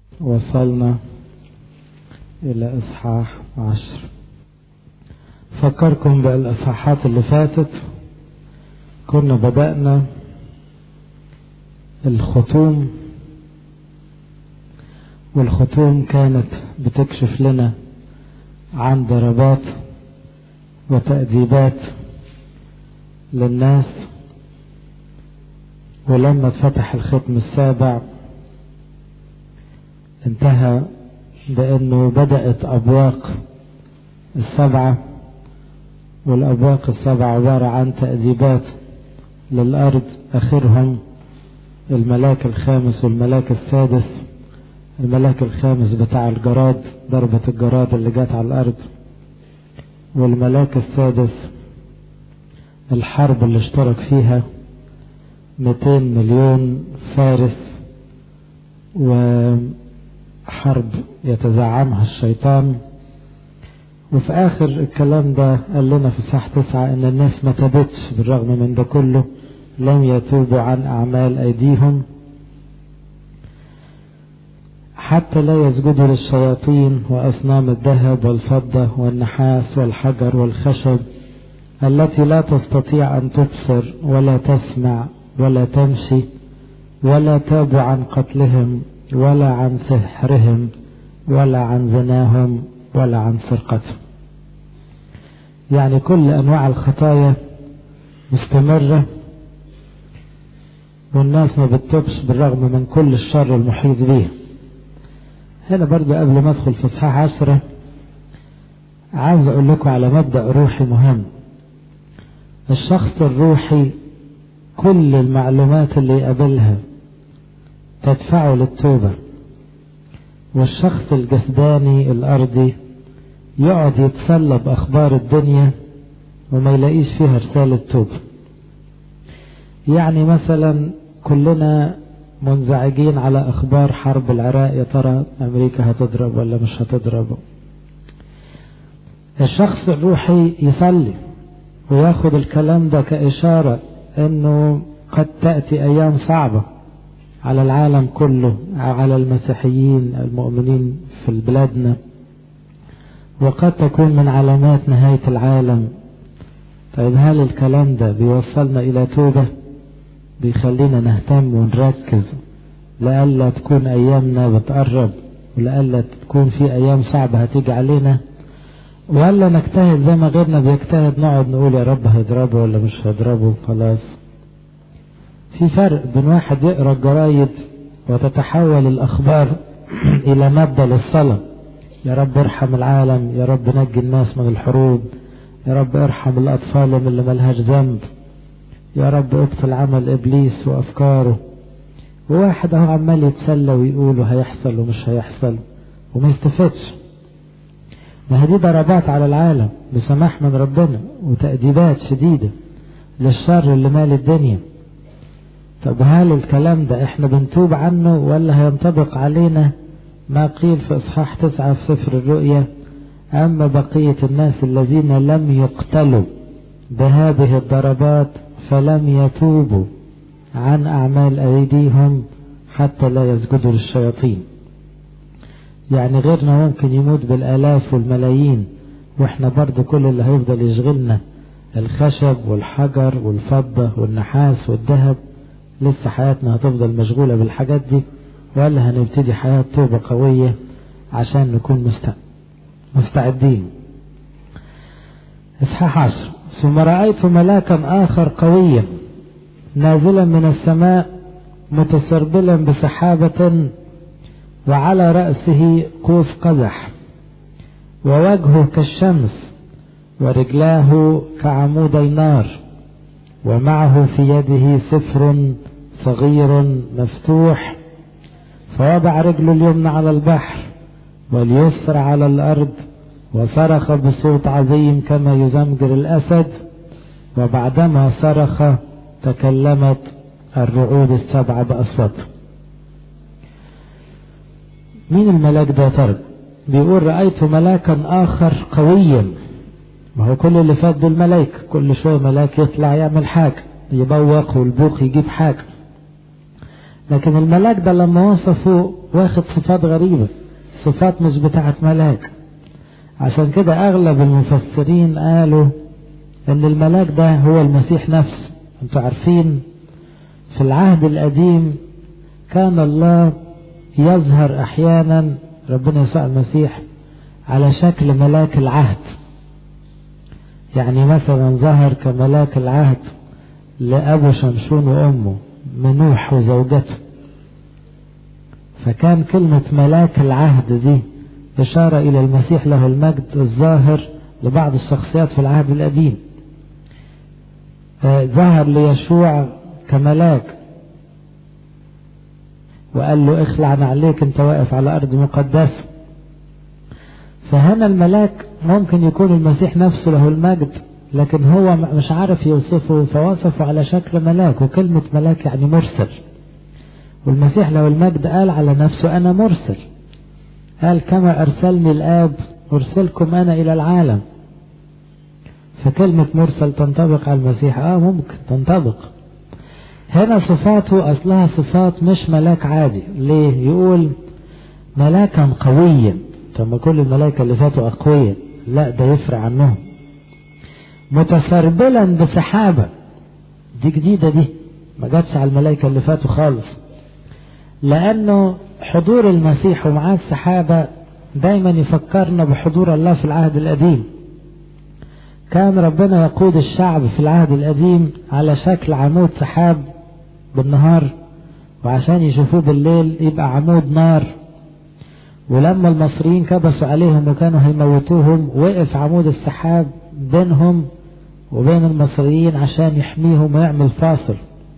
وصلنا إلى إصحاح عشر فكركم بالإصحاحات اللي فاتت كنا بدأنا الختوم والختوم كانت بتكشف لنا عن ضربات وتأديبات للناس ولما اتفتح الختم السابع انتهى بأنه بدأت أبواق السبعة والأبواق السبعة عبارة عن تأديبات للأرض آخرهم الملاك الخامس والملاك السادس الملاك الخامس بتاع الجراد ضربة الجراد اللي جات على الأرض والملاك السادس الحرب اللي اشترك فيها 200 مليون فارس وحرب يتزعمها الشيطان وفي آخر الكلام ده قال لنا في صح تسعة إن الناس ما تابتش بالرغم من ده كله لم يتوبوا عن أعمال أيديهم حتى لا يسجدوا للشياطين وأصنام الذهب والفضة والنحاس والحجر والخشب التي لا تستطيع أن تبصر ولا تسمع ولا تمشي ولا تابوا عن قتلهم ولا عن سحرهم ولا عن زناهم ولا عن سرقتهم يعني كل أنواع الخطايا مستمرة والناس ما بتتوبش بالرغم من كل الشر المحيط بيه هنا برضه قبل ما ادخل في اصحاح عشرة عاوز اقول لكم على مبدأ روحي مهم الشخص الروحي كل المعلومات اللي يقابلها تدفعه للتوبة والشخص الجسداني الأرضي يقعد يتسلى بأخبار الدنيا وما يلاقيش فيها رسالة توبة يعني مثلا كلنا منزعجين على أخبار حرب العراق يا ترى أمريكا هتضرب ولا مش هتضرب الشخص الروحي يصلي وياخد الكلام ده كإشارة أنه قد تأتي أيام صعبة على العالم كله على المسيحيين المؤمنين في بلادنا وقد تكون من علامات نهاية العالم طيب هل الكلام ده بيوصلنا إلى توبة بيخلينا نهتم ونركز لألا تكون أيامنا بتقرب ولألا تكون في أيام صعبة هتيجي علينا ولا نجتهد زي ما غيرنا بيجتهد نقعد نقول يا رب هيضربه ولا مش هيضربه خلاص في فرق بين واحد يقرا الجرايد وتتحول الأخبار إلى مادة للصلاة يا رب ارحم العالم يا رب نجي الناس من الحروب يا رب ارحم الأطفال اللي ملهاش ذنب يا رب ابطل عمل إبليس وأفكاره وواحد اهو عمال يتسلى ويقول هيحصل ومش هيحصل وما يستفادش ما هي دي ضربات على العالم بسماح من ربنا وتأديبات شديدة للشر اللي مال الدنيا طب هل الكلام ده احنا بنتوب عنه ولا هينطبق علينا ما قيل في اصحاح تسعة في سفر الرؤيا اما بقية الناس الذين لم يقتلوا بهذه الضربات فلم يتوبوا عن اعمال ايديهم حتى لا يسجدوا للشياطين يعني غيرنا ممكن يموت بالالاف والملايين واحنا برضه كل اللي هيفضل يشغلنا الخشب والحجر والفضة والنحاس والذهب لسه حياتنا هتفضل مشغولة بالحاجات دي ولا هنبتدي حياة توبة قوية عشان نكون مستعدين اصحاح عشر ثم رأيت ملاكا آخر قويا نازلا من السماء متسربلا بسحابة وعلى رأسه قوس قزح ووجهه كالشمس ورجلاه كعمودي نار ومعه في يده سفر صغير مفتوح فوضع رجله اليمنى على البحر واليسرى على الأرض وصرخ بصوت عظيم كما يزمجر الأسد وبعدما صرخ تكلمت الرعود السبعة بأصوات مين الملاك ده ترد بيقول رأيت ملاكا آخر قويا ما هو كل اللي فات دول ملايكة كل شوية ملاك يطلع يعمل حاجة يبوق والبوق يجيب حاجة لكن الملاك ده لما وصفه واخد صفات غريبة صفات مش بتاعت ملاك عشان كده اغلب المفسرين قالوا ان الملاك ده هو المسيح نفسه انتوا عارفين في العهد القديم كان الله يظهر احيانا ربنا يسوع المسيح على شكل ملاك العهد يعني مثلا ظهر كملاك العهد لأبو شمشون وأمه منوح وزوجته فكان كلمة ملاك العهد دي إشارة إلى المسيح له المجد الظاهر لبعض الشخصيات في العهد القديم ظهر ليشوع كملاك وقال له اخلع عليك انت واقف على ارض مقدسة فهنا الملاك ممكن يكون المسيح نفسه له المجد لكن هو مش عارف يوصفه فوصفه على شكل ملاك وكلمة ملاك يعني مرسل والمسيح له المجد قال على نفسه أنا مرسل قال كما أرسلني الآب أرسلكم أنا إلى العالم فكلمة مرسل تنطبق على المسيح آه ممكن تنطبق هنا صفاته أصلها صفات مش ملاك عادي ليه يقول ملاكا قويا طب كل الملائكة اللي فاتوا أقوياء لا ده يفرق عنهم متسربلا بسحابة دي جديدة دي ما جاتش على الملائكة اللي فاتوا خالص لأنه حضور المسيح ومعاه السحابة دايما يفكرنا بحضور الله في العهد القديم كان ربنا يقود الشعب في العهد القديم على شكل عمود سحاب بالنهار وعشان يشوفوه بالليل يبقى عمود نار ولما المصريين كبسوا عليهم وكانوا هيموتوهم وقف عمود السحاب بينهم وبين المصريين عشان يحميهم ويعمل فاصل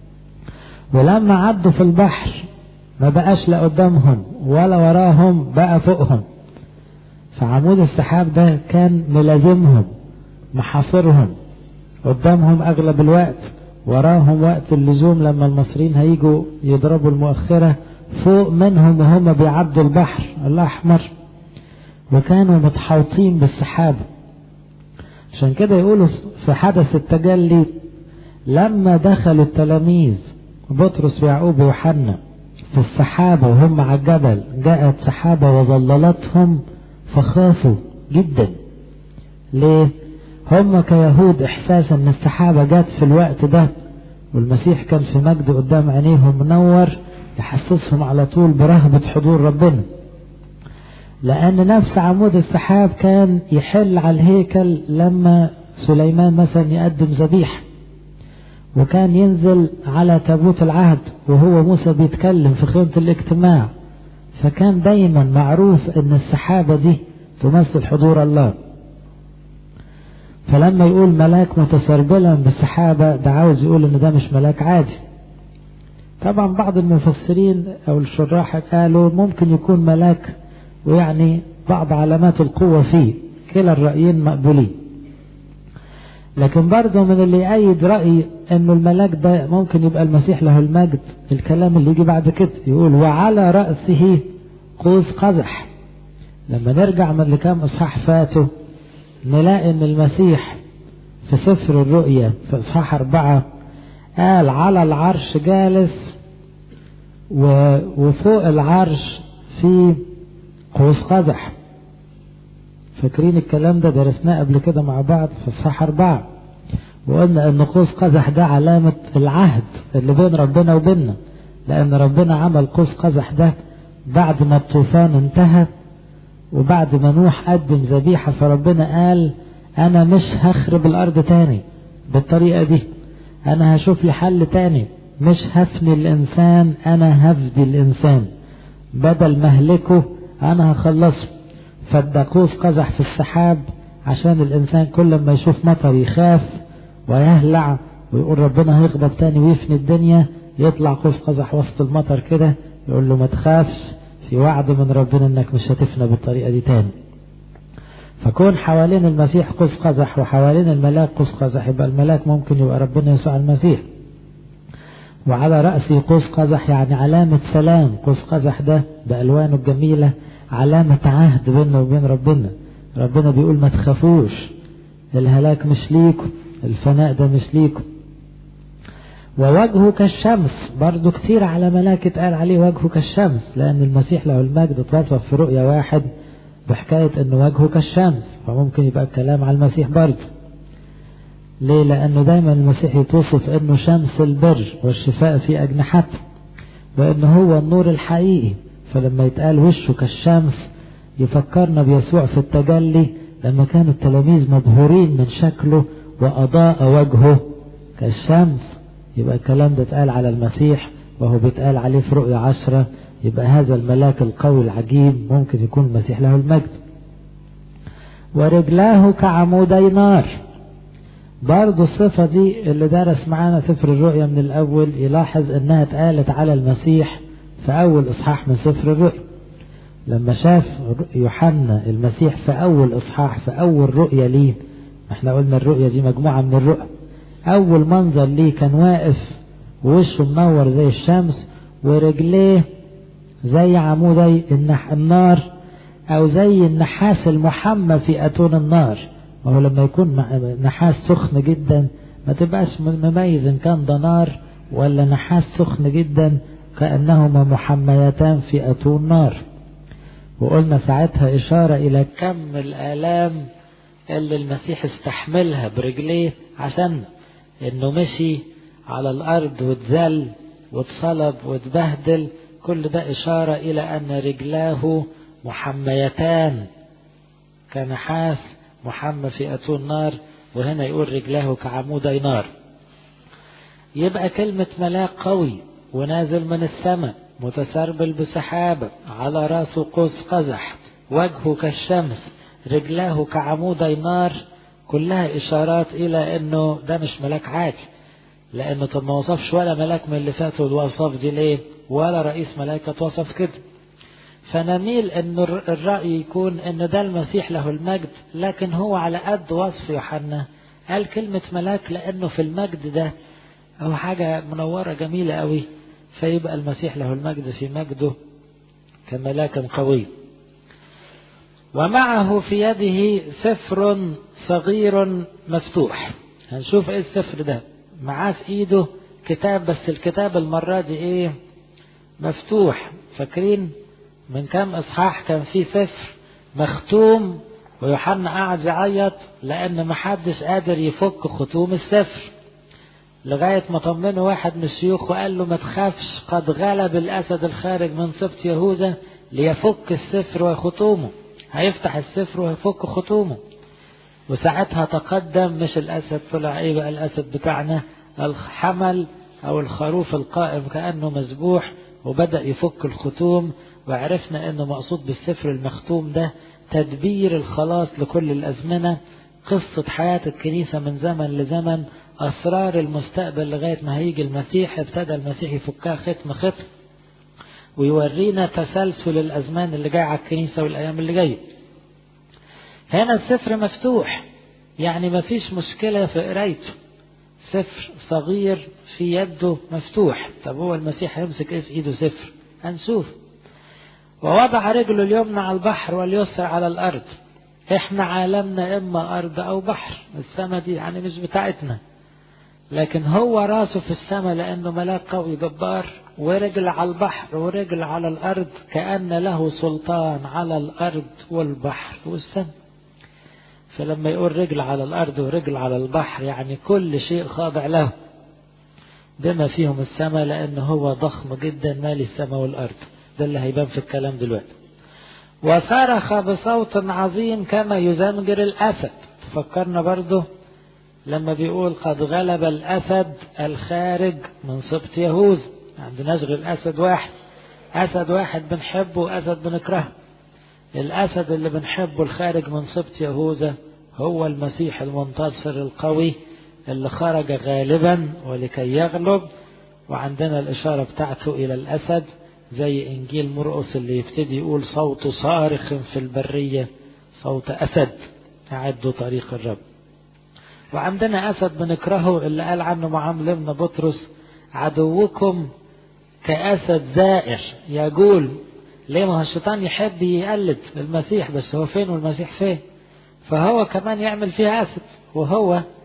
ولما عدوا في البحر ما بقاش لا قدامهم ولا وراهم بقى فوقهم فعمود السحاب ده كان ملازمهم محاصرهم قدامهم اغلب الوقت وراهم وقت اللزوم لما المصريين هيجوا يضربوا المؤخرة فوق منهم وهم بيعدوا البحر الأحمر وكانوا متحوطين بالسحاب عشان كده يقولوا في حدث التجلي لما دخلوا التلاميذ بطرس ويعقوب ويوحنا في السحابة وهم على الجبل جاءت سحابة وظللتهم فخافوا جدا ليه هم كيهود احساس ان السحابة جت في الوقت ده والمسيح كان في مجد قدام عينيهم منور يحسسهم على طول برهبة حضور ربنا لأن نفس عمود السحاب كان يحل على الهيكل لما سليمان مثلا يقدم ذبيحة وكان ينزل على تابوت العهد وهو موسى بيتكلم في خيمة الاجتماع فكان دايما معروف ان السحابة دي تمثل حضور الله فلما يقول ملاك متسربلا بالسحابة ده عاوز يقول ان ده مش ملاك عادي طبعا بعض المفسرين او الشراح قالوا ممكن يكون ملاك ويعني بعض علامات القوة فيه كلا الرأيين مقبولين لكن برضه من اللي يأيد رأي انه الملاك ده ممكن يبقى المسيح له المجد الكلام اللي يجي بعد كده يقول وعلى رأسه قوس قزح لما نرجع من لكام اصحاح فاتوا نلاقي ان المسيح في سفر الرؤيا في اصحاح اربعة قال على العرش جالس وفوق العرش في قوس قزح فاكرين الكلام ده درسناه قبل كده مع بعض في اصحاح اربعة وقلنا ان قوس قزح ده علامة العهد اللي بين ربنا وبيننا لان ربنا عمل قوس قزح ده بعد ما الطوفان انتهى وبعد ما نوح قدم ذبيحة فربنا قال انا مش هخرب الارض تاني بالطريقة دي انا هشوف لي حل تاني مش هفني الانسان انا هفدي الانسان بدل ما اهلكه انا هخلصه فالدقوس قزح في السحاب عشان الانسان كل ما يشوف مطر يخاف ويهلع ويقول ربنا هيغضب تاني ويفني الدنيا يطلع قوس قزح وسط المطر كده يقول له ما تخافش في وعد من ربنا انك مش هتفنى بالطريقة دي تاني فكون حوالين المسيح قوس قزح وحوالين الملاك قوس قزح يبقى الملاك ممكن يبقى ربنا يسوع المسيح وعلى رأسه قوس قزح يعني علامة سلام قوس قزح ده بألوانه الجميلة علامة عهد بيننا وبين ربنا ربنا بيقول ما تخافوش الهلاك مش ليكم الفناء ده مش ليكم ووجهه كالشمس برضو كتير على ملاك قال عليه وجهه كالشمس لأن المسيح له المجد اتوصف في رؤيا واحد بحكاية أن وجهه كالشمس فممكن يبقى الكلام على المسيح برضه ليه لأنه دايما المسيح يتوصف أنه شمس البر والشفاء في أجنحته وأنه هو النور الحقيقي فلما يتقال وشه كالشمس يفكرنا بيسوع في التجلي لما كانوا التلاميذ مبهورين من شكله وأضاء وجهه كالشمس يبقى الكلام ده اتقال على المسيح وهو بيتقال عليه في رؤيا عشرة يبقى هذا الملاك القوي العجيب ممكن يكون المسيح له المجد ورجلاه كعمودي نار برضه الصفة دي اللي درس معانا سفر الرؤيا من الأول يلاحظ إنها اتقالت على المسيح في أول إصحاح من سفر الرؤيا لما شاف يوحنا المسيح في أول إصحاح في أول رؤية ليه احنا قلنا الرؤية دي مجموعة من الرؤى أول منظر ليه كان واقف ووشه منور زي الشمس ورجليه زي عمودي النار أو زي النحاس المحمى في أتون النار وهو لما يكون نحاس سخن جدا ما تبقاش مميز إن كان ده نار ولا نحاس سخن جدا كأنهما محميتان في أتون نار وقلنا ساعتها إشارة إلى كم الآلام اللي المسيح استحملها برجليه عشان إنه مشي على الأرض واتذل واتصلب واتبهدل كل ده إشارة إلى أن رجلاه محميتان كنحاس محمى في أتون نار وهنا يقول رجلاه كعمودي نار يبقى كلمة ملاك قوي ونازل من السماء متسربل بسحابة على راسه قوس قزح وجهه كالشمس رجلاه كعمودي نار كلها إشارات إلى أنه ده مش ملاك عادي لأنه طب ما وصفش ولا ملاك من اللي فاتوا الوصف دي ليه ولا رئيس ملائكة وصف كده فنميل أن الرأي يكون أن ده المسيح له المجد لكن هو على قد وصف يوحنا قال كلمة ملاك لأنه في المجد ده هو حاجة منورة جميلة قوي فيبقى المسيح له المجد في مجده كملاك قوي ومعه في يده سفر صغير مفتوح هنشوف ايه السفر ده معاه في ايده كتاب بس الكتاب المرة دي ايه مفتوح فاكرين من كام اصحاح كان في سفر مختوم ويوحنا قاعد يعيط لان محدش قادر يفك ختوم السفر لغاية ما طمنه واحد من الشيوخ وقال له ما تخافش قد غلب الأسد الخارج من سبط يهوذا ليفك السفر وختومه هيفتح السفر ويفك ختومه وساعتها تقدم مش الأسد طلع ايه بقى الأسد بتاعنا الحمل أو الخروف القائم كأنه مذبوح وبدأ يفك الختوم وعرفنا أنه مقصود بالسفر المختوم ده تدبير الخلاص لكل الأزمنة قصة حياة الكنيسة من زمن لزمن أسرار المستقبل لغاية ما هيجي المسيح ابتدى المسيح يفكها ختم ختم ويورينا تسلسل الأزمان اللي جاي على الكنيسة والأيام اللي جاية هنا السفر مفتوح يعني ما فيش مشكلة في قرايته سفر صغير في يده مفتوح طب هو المسيح هيمسك ايه في ايده سفر هنشوف ووضع رجله اليمنى على البحر واليسرى على الارض احنا عالمنا اما ارض او بحر السماء دي يعني مش بتاعتنا لكن هو راسه في السماء لانه ملاك قوي جبار ورجل على البحر ورجل على الارض كأن له سلطان على الارض والبحر والسماء فلما يقول رجل على الارض ورجل على البحر يعني كل شيء خاضع له بما فيهم السماء لانه هو ضخم جدا مالي السماء والارض ده اللي هيبان في الكلام دلوقتي وصرخ بصوت عظيم كما يزمجر الاسد تفكرنا برضه لما بيقول قد غلب الاسد الخارج من سبط يهوذا عندناش غير اسد واحد اسد واحد بنحبه واسد بنكرهه الاسد اللي بنحبه الخارج من سبط يهوذا هو المسيح المنتصر القوي اللي خرج غالبا ولكي يغلب وعندنا الإشارة بتاعته إلى الأسد زي إنجيل مرقس اللي يبتدي يقول صوت صارخ في البرية صوت أسد أعدوا طريق الرب وعندنا أسد بنكرهه اللي قال عنه معاملنا بطرس عدوكم كأسد زائر يقول ليه ما هو الشيطان يحب يقلد المسيح بس هو فين والمسيح فين فهو كمان يعمل فيها أسد وهو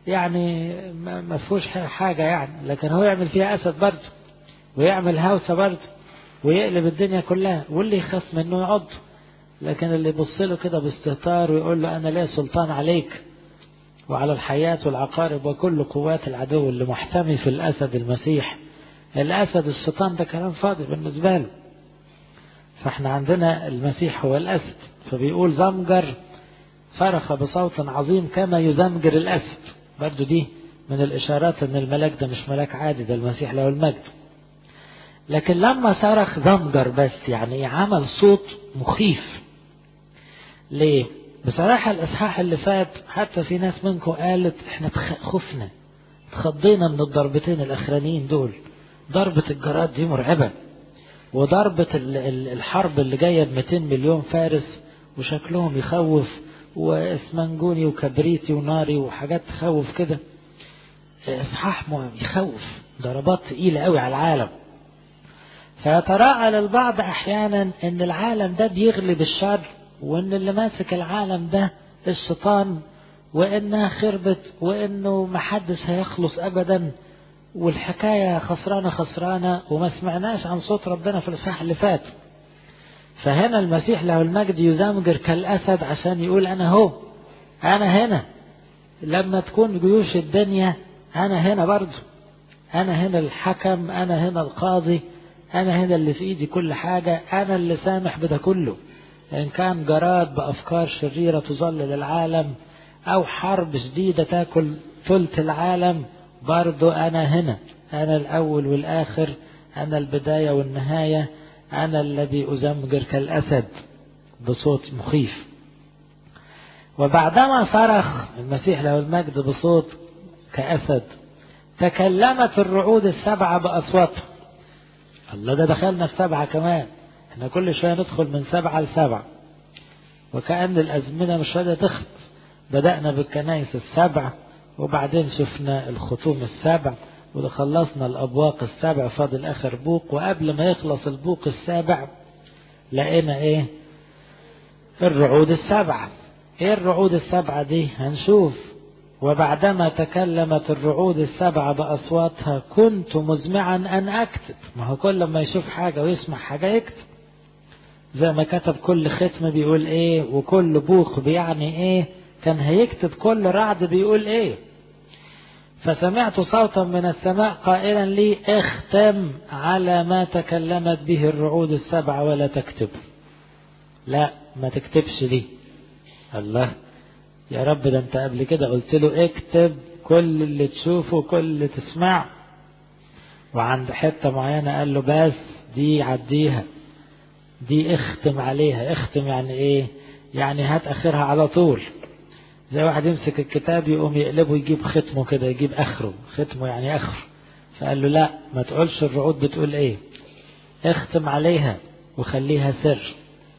يعني ما فيهوش حاجة يعني لكن هو يعمل فيها أسد برضه ويعمل هوسة برضه ويقلب الدنيا كلها واللي يخاف منه يعض لكن اللي يبص له كده باستهتار ويقول له أنا ليه سلطان عليك وعلى الحياة والعقارب وكل قوات العدو اللي محتمي في الأسد المسيح الأسد الشيطان ده كلام فاضي بالنسبة له فاحنا عندنا المسيح هو الأسد فبيقول زمجر صرخ بصوت عظيم كما يزمجر الأسد برضو دي من الإشارات أن الملاك ده مش ملاك عادي ده المسيح له المجد لكن لما صرخ زمجر بس يعني عمل صوت مخيف ليه بصراحة الإصحاح اللي فات حتى في ناس منكم قالت احنا خفنا اتخضينا من الضربتين الأخرانيين دول ضربة الجراد دي مرعبة وضربة الحرب اللي جاية ب 200 مليون فارس وشكلهم يخوف واسمنجوني وكبريتي وناري وحاجات تخوف كده اصحاح يخوف ضربات تقيلة قوي على العالم فيتراءى للبعض احيانا ان العالم ده بيغلب الشر وان اللي ماسك العالم ده الشيطان وانها خربت وانه محدش هيخلص ابدا والحكاية خسرانة خسرانة وما سمعناش عن صوت ربنا في الإصحاح اللي فات فهنا المسيح له المجد يزمجر كالأسد عشان يقول أنا هو أنا هنا لما تكون جيوش الدنيا أنا هنا برضه أنا هنا الحكم أنا هنا القاضي أنا هنا اللي في إيدي كل حاجة أنا اللي سامح بده كله إن كان جراد بأفكار شريرة تظلل العالم أو حرب شديدة تاكل ثلث العالم برضو أنا هنا أنا الأول والآخر أنا البداية والنهاية أنا الذي أزمجر كالأسد بصوت مخيف وبعدما صرخ المسيح له المجد بصوت كأسد تكلمت الرعود السبعة بأصواتها الله ده دخلنا في سبعة كمان احنا كل شوية ندخل من سبعة لسبعة وكأن الأزمنة مش راضية تخلص بدأنا بالكنائس السبع وبعدين شفنا الختوم السبع وخلصنا الأبواق السبع فاضل آخر بوق وقبل ما يخلص البوق السابع لقينا إيه الرعود السبعة إيه الرعود السبعة دي هنشوف وبعدما تكلمت الرعود السبعة بأصواتها كنت مزمعا أن أكتب ما هو كل ما يشوف حاجة ويسمع حاجة يكتب زي ما كتب كل ختم بيقول ايه وكل بوق بيعني ايه كان هيكتب كل رعد بيقول ايه فسمعت صوتا من السماء قائلا لي اختم على ما تكلمت به الرعود السبعة ولا تكتب لا ما تكتبش دي الله يا رب ده انت قبل كده قلت له اكتب كل اللي تشوفه كل اللي تسمعه وعند حتة معينة قال له بس دي عديها دي اختم عليها اختم يعني ايه يعني هات اخرها على طول زي واحد يمسك الكتاب يقوم يقلبه يجيب ختمه كده يجيب اخره ختمه يعني اخره فقال له لا ما تقولش الرعود بتقول ايه اختم عليها وخليها سر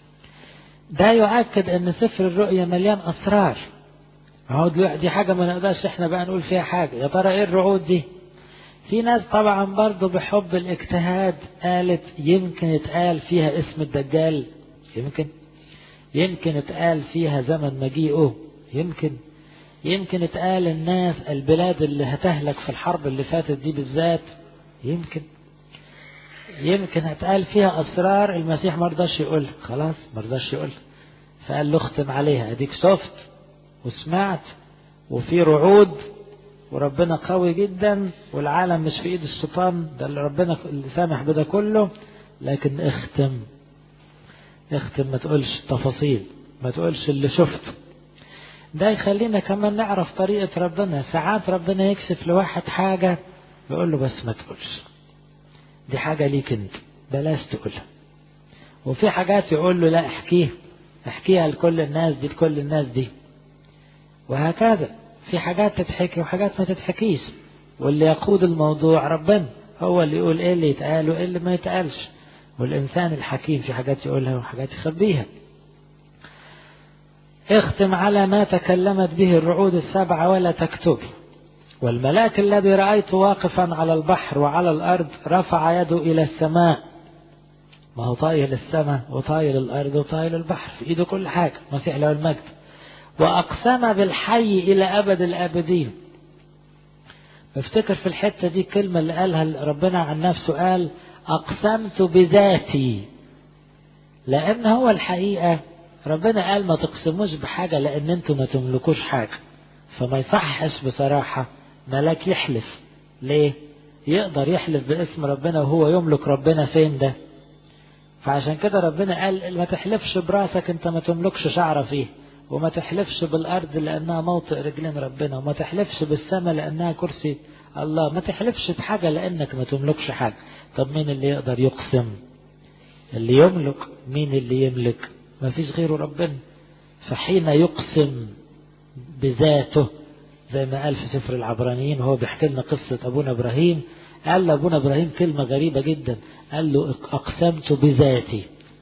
ده يؤكد ان سفر الرؤيا مليان اسرار اهو دي حاجه ما نقدرش احنا بقى نقول فيها حاجه يا ترى ايه الرعود دي في ناس طبعا برضو بحب الاجتهاد قالت يمكن اتقال فيها اسم الدجال يمكن يمكن اتقال فيها زمن مجيئه يمكن يمكن اتقال الناس البلاد اللي هتهلك في الحرب اللي فاتت دي بالذات يمكن يمكن اتقال فيها اسرار المسيح ما رضاش يقولها خلاص ما رضاش يقولها فقال له اختم عليها اديك شفت وسمعت وفي رعود وربنا قوي جدا والعالم مش في ايد الشيطان ده اللي ربنا اللي سامح بده كله لكن اختم اختم ما تقولش تفاصيل ما تقولش اللي شفته ده يخلينا كمان نعرف طريقة ربنا ساعات ربنا يكشف لواحد حاجة يقول له بس ما تقولش دي حاجة ليك انت بلاش تقولها وفي حاجات يقول له لا احكيها احكيها لكل الناس دي لكل الناس دي وهكذا في حاجات تتحكي وحاجات ما تتحكيش واللي يقود الموضوع ربنا هو اللي يقول ايه اللي يتقال وايه اللي ما يتقالش والانسان الحكيم في حاجات يقولها وحاجات يخبيها اختم على ما تكلمت به الرعود السبعة ولا تكتب والملاك الذي رأيته واقفا على البحر وعلى الأرض رفع يده إلى السماء ما هو طايل السماء وطايل الأرض وطايل البحر في إيده كل حاجة مسيح له المجد وأقسم بالحي إلى أبد الآبدين افتكر في الحتة دي الكلمة اللي قالها ربنا عن نفسه قال أقسمت بذاتي لأن هو الحقيقة ربنا قال ما تقسموش بحاجة لأن انتوا ما تملكوش حاجة فما يصحش بصراحة ملاك يحلف ليه يقدر يحلف باسم ربنا وهو يملك ربنا فين ده فعشان كده ربنا قال ما تحلفش براسك انت ما تملكش شعر فيه وما تحلفش بالارض لانها موطئ رجلين ربنا وما تحلفش بالسماء لانها كرسي الله ما تحلفش بحاجة لانك ما تملكش حاجة طب مين اللي يقدر يقسم اللي يملك مين اللي يملك ما فيش غيره ربنا فحين يقسم بذاته زي ما قال في سفر العبرانيين وهو بيحكي لنا قصة أبونا إبراهيم قال لأبونا إبراهيم كلمة غريبة جدا قال له أقسمت بذاتي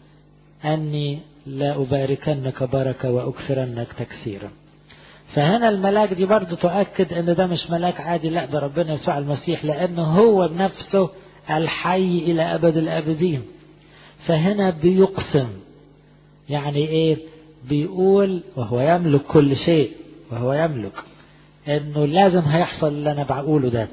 أني لا أباركنك بركة وأكثرنك تكثيرا فهنا الملاك دي برضه تؤكد أن ده مش ملاك عادي لا ده ربنا يسوع المسيح لأنه هو بنفسه الحي إلى أبد الآبدين فهنا بيقسم يعني إيه بيقول وهو يملك كل شيء وهو يملك انه لازم هيحصل اللي انا بقوله ده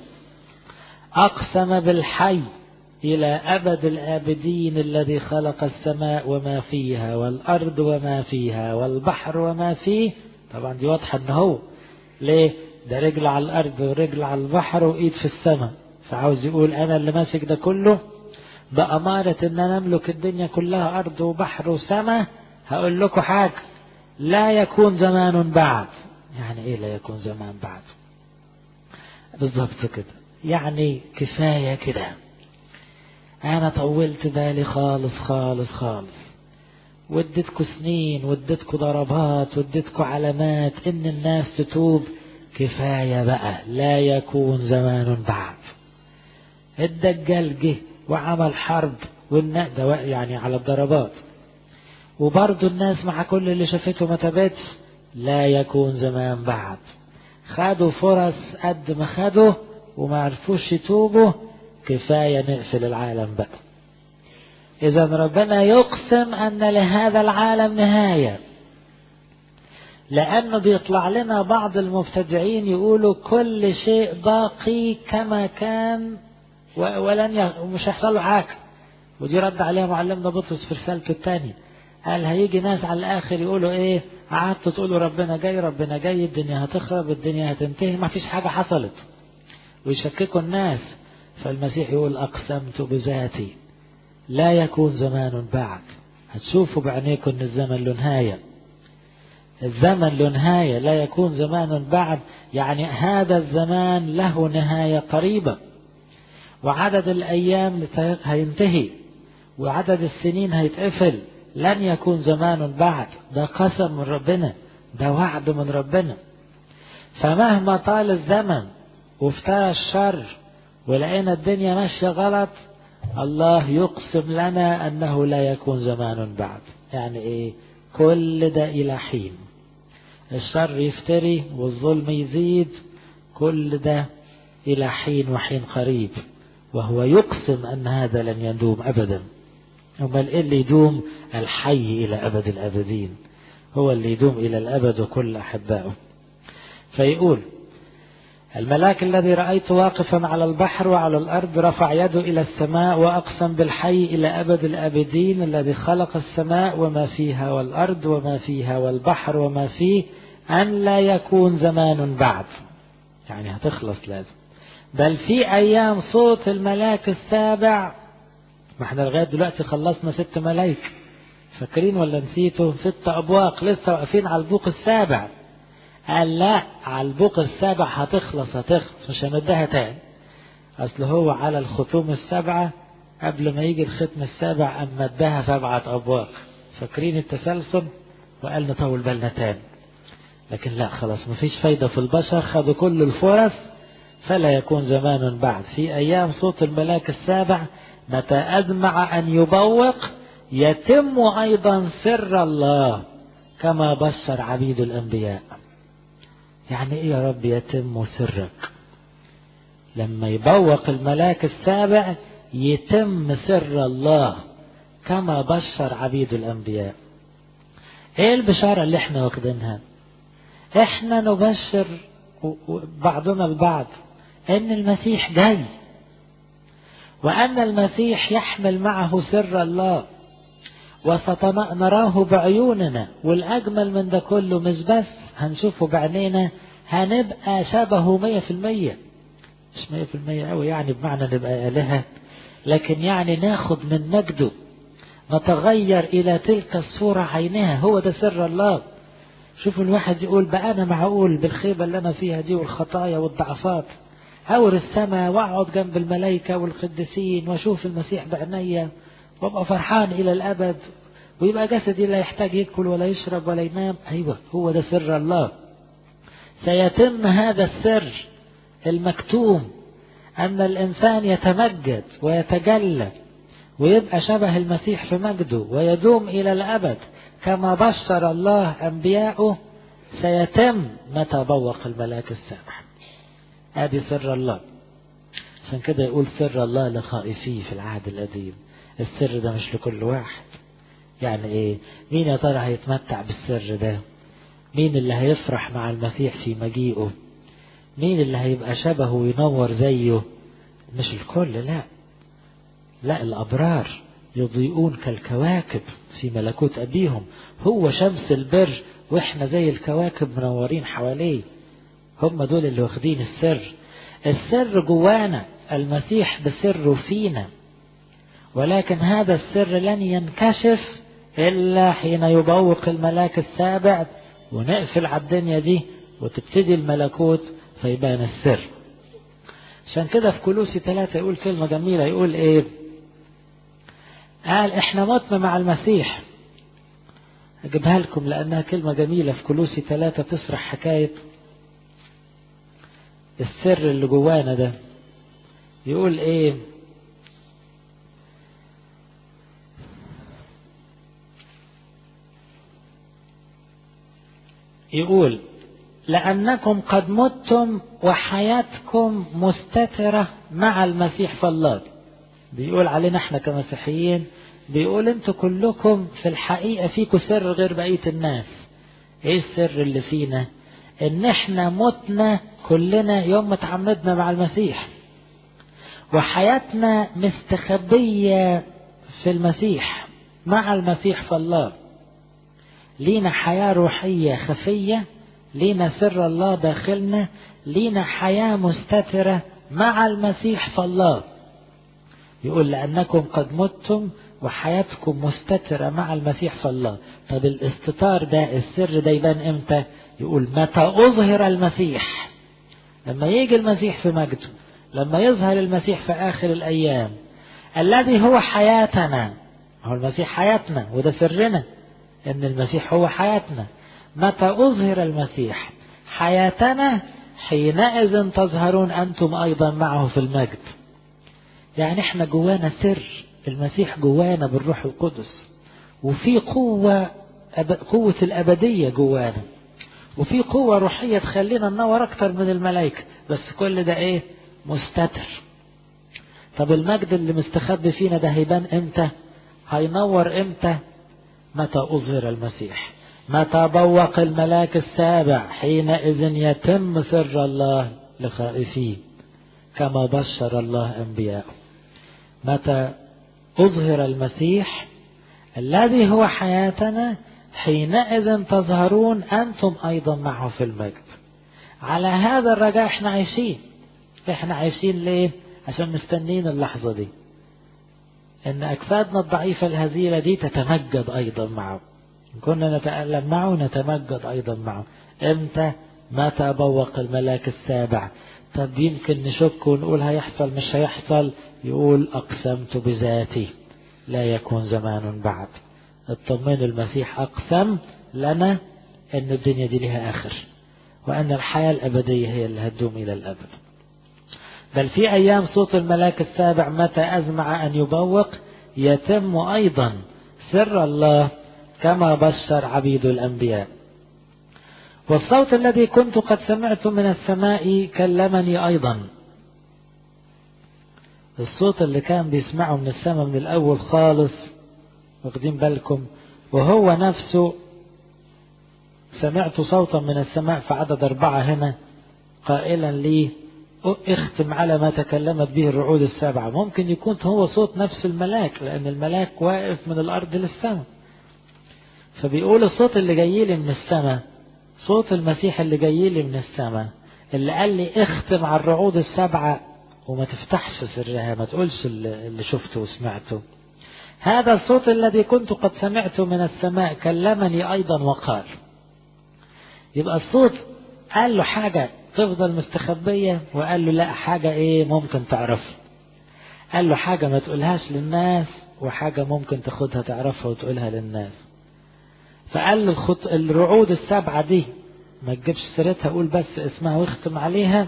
اقسم بالحي الى ابد الابدين الذي خلق السماء وما فيها والارض وما فيها والبحر وما فيه طبعا دي واضحه ان هو ليه ده رجل على الارض ورجل على البحر وايد في السماء فعاوز يقول انا اللي ماسك ده كله بأمارة ان انا املك الدنيا كلها ارض وبحر وسماء هقول لكم حاجة لا يكون زمان بعد يعني ايه لا يكون زمان بعد بالظبط كده يعني كفاية كده انا طولت بالي خالص خالص خالص واديتكم سنين واديتكم ضربات واديتكم علامات ان الناس تتوب كفاية بقى لا يكون زمان بعد الدجال جه وعمل حرب والناس ده يعني على الضربات وبرضه الناس مع كل اللي شافته ما تابتش لا يكون زمان بعد خدوا فرص قد ما خدوا وما عرفوش يتوبوا كفاية نقفل العالم بقى إذا ربنا يقسم أن لهذا العالم نهاية لأنه بيطلع لنا بعض المبتدعين يقولوا كل شيء باقي كما كان ولن ي... ومش هيحصل له حاجة ودي رد عليها معلمنا بطرس في رسالته الثانية قال هيجي ناس على الآخر يقولوا إيه قعدتوا تقولوا ربنا جاي ربنا جاي الدنيا هتخرب الدنيا هتنتهي ما فيش حاجة حصلت ويشككوا الناس فالمسيح يقول أقسمت بذاتي لا يكون زمان بعد هتشوفوا بعينيكم ان الزمن له نهاية الزمن له نهاية لا يكون زمان بعد يعني هذا الزمان له نهاية قريبة وعدد الأيام هينتهي وعدد السنين هيتقفل لن يكون زمان بعد ده قسم من ربنا ده وعد من ربنا فمهما طال الزمن وافترى الشر ولقينا الدنيا ماشية غلط الله يقسم لنا أنه لا يكون زمان بعد يعني إيه كل ده إلى حين الشر يفتري والظلم يزيد كل ده إلى حين وحين قريب وهو يقسم أن هذا لن يدوم أبدا أمال إيه اللي يدوم الحي إلى أبد الأبدين هو اللي يدوم إلى الأبد وكل أحبائه فيقول الملاك الذي رأيت واقفا على البحر وعلى الأرض رفع يده إلى السماء وأقسم بالحي إلى أبد الآبدين الذي خلق السماء وما فيها والأرض وما فيها والبحر وما فيه أن لا يكون زمان بعد يعني هتخلص لازم بل في أيام صوت الملاك السابع ما احنا لغاية دلوقتي خلصنا ست ملايك فاكرين ولا نسيتوا ست أبواق لسه واقفين على البوق السابع قال لا على البوق السابع هتخلص هتخلص مش هندها تاني اصل هو على الختوم السبعة قبل ما يجي الختم السابع اما اداها سبعة ابواق فاكرين التسلسل وقال نطول بالنا تاني لكن لا خلاص مفيش فايدة في البشر خدوا كل الفرص فلا يكون زمان بعد في ايام صوت الملاك السابع متى أدمع أن يبوق يتم أيضا سر الله كما بشر عبيد الأنبياء يعني إيه يا رب يتم سرك لما يبوق الملاك السابع يتم سر الله كما بشر عبيد الأنبياء إيه البشارة اللي احنا واخدينها احنا نبشر بعضنا البعض ان المسيح جاي وان المسيح يحمل معه سر الله وسنراه بعيوننا والاجمل من ده كله مش بس هنشوفه بعينينا هنبقى شبهه مية في المية مش مية في المية قوي يعني بمعنى نبقى آلهة لكن يعني ناخد من مجده نتغير إلى تلك الصورة عينها هو ده سر الله شوفوا الواحد يقول بقى أنا معقول بالخيبة اللي أنا فيها دي والخطايا والضعفات هور السماء واقعد جنب الملائكة والقديسين واشوف المسيح بعينيا وابقى فرحان إلى الأبد ويبقى جسدي لا يحتاج ياكل ولا يشرب ولا ينام أيوة هو ده سر الله سيتم هذا السر المكتوم أن الإنسان يتمجد ويتجلى ويبقى شبه المسيح في مجده ويدوم إلى الأبد كما بشر الله أنبياؤه سيتم متى بوق الملاك السابع هذه سر الله عشان كده يقول سر الله لخائفيه في العهد القديم السر ده مش لكل واحد يعني ايه مين يا ترى هيتمتع بالسر ده مين اللي هيفرح مع المسيح في مجيئه مين اللي هيبقى شبهه وينور زيه مش الكل لا لا الأبرار يضيئون كالكواكب في ملكوت أبيهم هو شمس البر وإحنا زي الكواكب منورين حواليه هم دول اللي واخدين السر السر جوانا المسيح بسره فينا ولكن هذا السر لن ينكشف إلا حين يبوق الملاك السابع ونقفل على الدنيا دي وتبتدي الملكوت فيبان السر عشان كده في كلوسي ثلاثة يقول كلمة جميلة يقول ايه قال احنا متنا مع المسيح اجيبها لكم لانها كلمة جميلة في كلوسي ثلاثة تسرح حكاية السر اللي جوانا ده يقول ايه يقول لأنكم قد متم وحياتكم مستترة مع المسيح في الله بيقول علينا احنا كمسيحيين بيقول انتوا كلكم في الحقيقة فيكم سر غير بقية الناس ايه السر اللي فينا ان احنا متنا كلنا يوم ما تعمدنا مع المسيح وحياتنا مستخبية في المسيح مع المسيح في الله لينا حياة روحية خفية لينا سر الله داخلنا لينا حياة مستترة مع المسيح في الله يقول لأنكم قد متم وحياتكم مستترة مع المسيح في الله طب الاستتار ده السر ده يبان امتى يقول متى أظهر المسيح لما يجي المسيح في مجده لما يظهر المسيح في آخر الأيام الذي هو حياتنا هو المسيح حياتنا وده سرنا ان المسيح هو حياتنا متى أظهر المسيح حياتنا حينئذ تظهرون أنتم أيضا معه في المجد يعني احنا جوانا سر المسيح جوانا بالروح القدس وفي قوة قوة الأبدية جوانا وفي قوة روحية تخلينا ننور أكتر من الملائكة بس كل ده إيه مستتر طب المجد اللي مستخبي فينا ده هيبان إمتى هينور إمتى متى أظهر المسيح متى بوق الملاك السابع حينئذ يتم سر الله لخائفيه كما بشر الله أنبياءه متى أظهر المسيح الذي هو حياتنا حينئذ تظهرون أنتم أيضا معه في المجد على هذا الرجاء احنا عايشين احنا عايشين ليه عشان مستنين اللحظة دي ان اجسادنا الضعيفة الهزيلة دي تتمجد ايضا معه كنا نتألم معه نتمجد ايضا معه امتى متى بوق الملاك السابع طب يمكن نشك ونقول هيحصل مش هيحصل يقول اقسمت بذاتي لا يكون زمان بعد اطمن المسيح اقسم لنا ان الدنيا دي لها اخر وان الحياة الابدية هي اللي هتدوم الى الابد بل في أيام صوت الملاك السابع متى أزمع أن يبوق يتم أيضا سر الله كما بشر عبيد الأنبياء والصوت الذي كنت قد سمعت من السماء كلمني أيضا الصوت اللي كان بيسمعه من السماء من الأول خالص واخدين بالكم وهو نفسه سمعت صوتا من السماء في عدد أربعة هنا قائلا لي اختم على ما تكلمت به الرعود السبعة ممكن يكون هو صوت نفس الملاك لأن الملاك واقف من الأرض للسماء فبيقول الصوت اللي جاي لي من السماء صوت المسيح اللي جاي لي من السماء اللي قال لي اختم على الرعود السبعة وما تفتحش سرها ما تقولش اللي شفته وسمعته هذا الصوت الذي كنت قد سمعته من السماء كلمني أيضا وقال يبقى الصوت قال له حاجة تفضل مستخبية وقال له لا حاجة ايه ممكن تعرفها قال له حاجة ما تقولهاش للناس وحاجة ممكن تاخدها تعرفها وتقولها للناس فقال له الخط... الرعود السبعة دي ما تجيبش سيرتها قول بس اسمها واختم عليها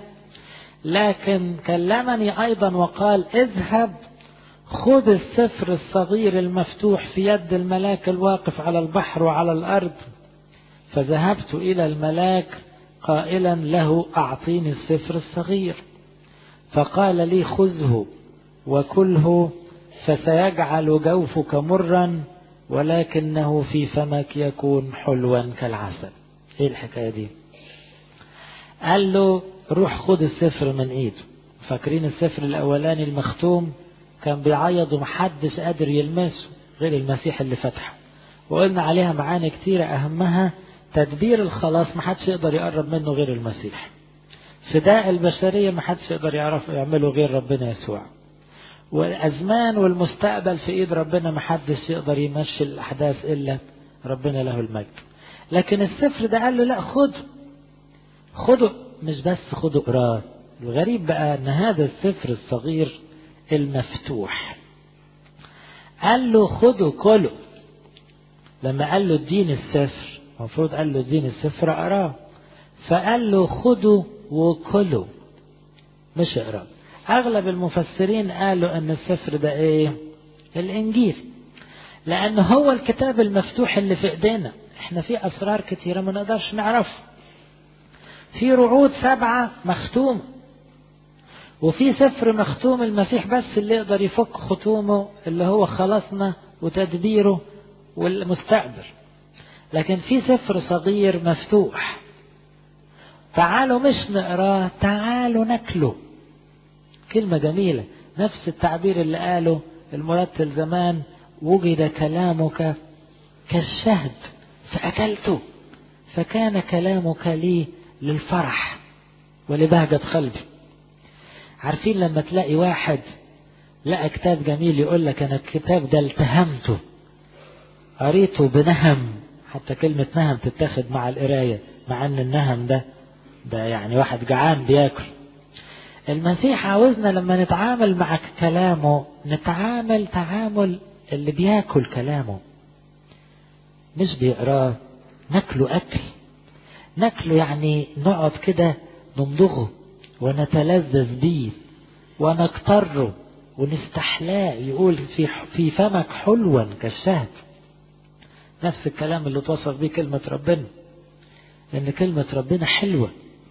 لكن كلمني أيضا وقال اذهب خذ السفر الصغير المفتوح في يد الملاك الواقف على البحر وعلى الأرض فذهبت إلى الملاك قائلا له أعطيني السفر الصغير فقال لي خذه وكله فسيجعل جوفك مرا ولكنه في فمك يكون حلوا كالعسل ايه الحكاية دي قال له روح خد السفر من ايده فاكرين السفر الاولاني المختوم كان بيعيط ومحدش قادر يلمسه غير المسيح اللي فتحه وقلنا عليها معاني كتيرة اهمها تدبير الخلاص محدش يقدر يقرب منه غير المسيح فداء البشرية محدش يقدر يعرف يعمله غير ربنا يسوع والأزمان والمستقبل في إيد ربنا محدش يقدر يمشي الأحداث إلا ربنا له المجد لكن السفر ده قال له لا خده خده مش بس خده قراه الغريب بقى ان هذا السفر الصغير المفتوح قال له خده كله لما قال له اديني السفر المفروض قال له اديني السفر اقراه فقال له خده وكله مش اقراه اغلب المفسرين قالوا ان السفر ده ايه الانجيل لان هو الكتاب المفتوح اللي في ايدينا احنا في اسرار كتيره ما نقدرش نعرفها في رعود سبعه مختومه وفي سفر مختوم المسيح بس اللي يقدر يفك ختومه اللي هو خلاصنا وتدبيره والمستقبل لكن في سفر صغير مفتوح تعالوا مش نقراه تعالوا ناكله كلمة جميلة نفس التعبير اللي قاله المرتل زمان وجد كلامك كالشهد فأكلته فكان كلامك لي للفرح ولبهجة قلبي عارفين لما تلاقي واحد لقى كتاب جميل يقول لك أنا الكتاب ده التهمته قريته بنهم حتى كلمة نهم تتاخد مع القراية مع أن النهم ده ده يعني واحد جعان بياكل المسيح عاوزنا لما نتعامل مع كلامه نتعامل تعامل اللي بياكل كلامه مش بيقراه ناكله أكل ناكله يعني نقعد كده نمضغه ونتلذذ بيه ونكتره ونستحلاه يقول في في فمك حلوا كالشهد نفس الكلام اللي توصف بيه كلمة ربنا ان كلمة ربنا حلوة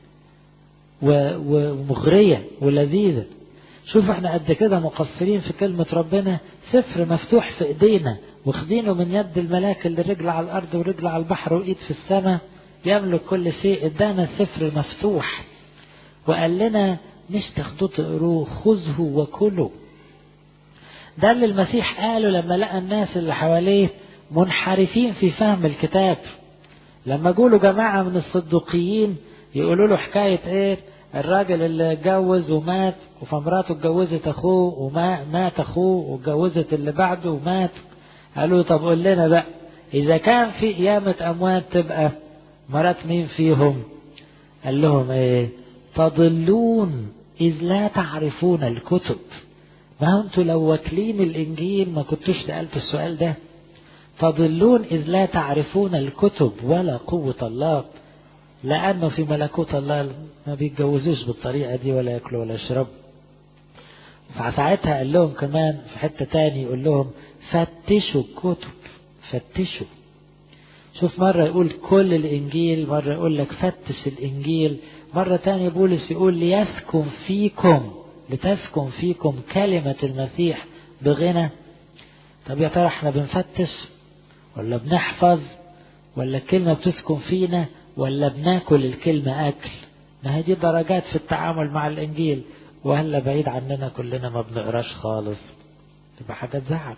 ومغرية ولذيذة شوف احنا قد كده مقصرين في كلمة ربنا سفر مفتوح في ايدينا واخدينه من يد الملاك اللي رجل على الارض ورجل على البحر وايد في السماء يملك كل شيء ادانا سفر مفتوح وقال لنا مش تاخدوه تقروه خذه وكله ده اللي المسيح قاله لما لقى الناس اللي حواليه منحرفين في فهم الكتاب لما جوله جماعة من الصدوقيين يقولوا له حكاية ايه الراجل اللي اتجوز ومات وفمراته اتجوزت اخوه ومات اخوه واتجوزت اللي بعده ومات قالوا له طب قول لنا بقى اذا كان في قيامة اموات تبقى مرات مين فيهم قال لهم ايه تضلون اذ لا تعرفون الكتب ما انتوا لو واكلين الانجيل ما كنتوش سألتوا السؤال ده تضلون اذ لا تعرفون الكتب ولا قوة الله لأنه في ملكوت الله ما بيتجوزوش بالطريقة دي ولا ياكلوا ولا يشربوا فساعتها قال لهم كمان في حتة تاني يقول لهم فتشوا الكتب فتشوا شوف مرة يقول كل الإنجيل مرة يقول لك فتش الإنجيل مرة تانية بولس يقول ليسكن فيكم لتسكن فيكم كلمة المسيح بغنى طب يا ترى احنا بنفتش ولا بنحفظ ولا الكلمة بتسكن فينا ولا بناكل الكلمة أكل ما هي دي درجات في التعامل مع الإنجيل وهلا بعيد عننا كلنا ما بنقراش خالص تبقى حاجة تزعل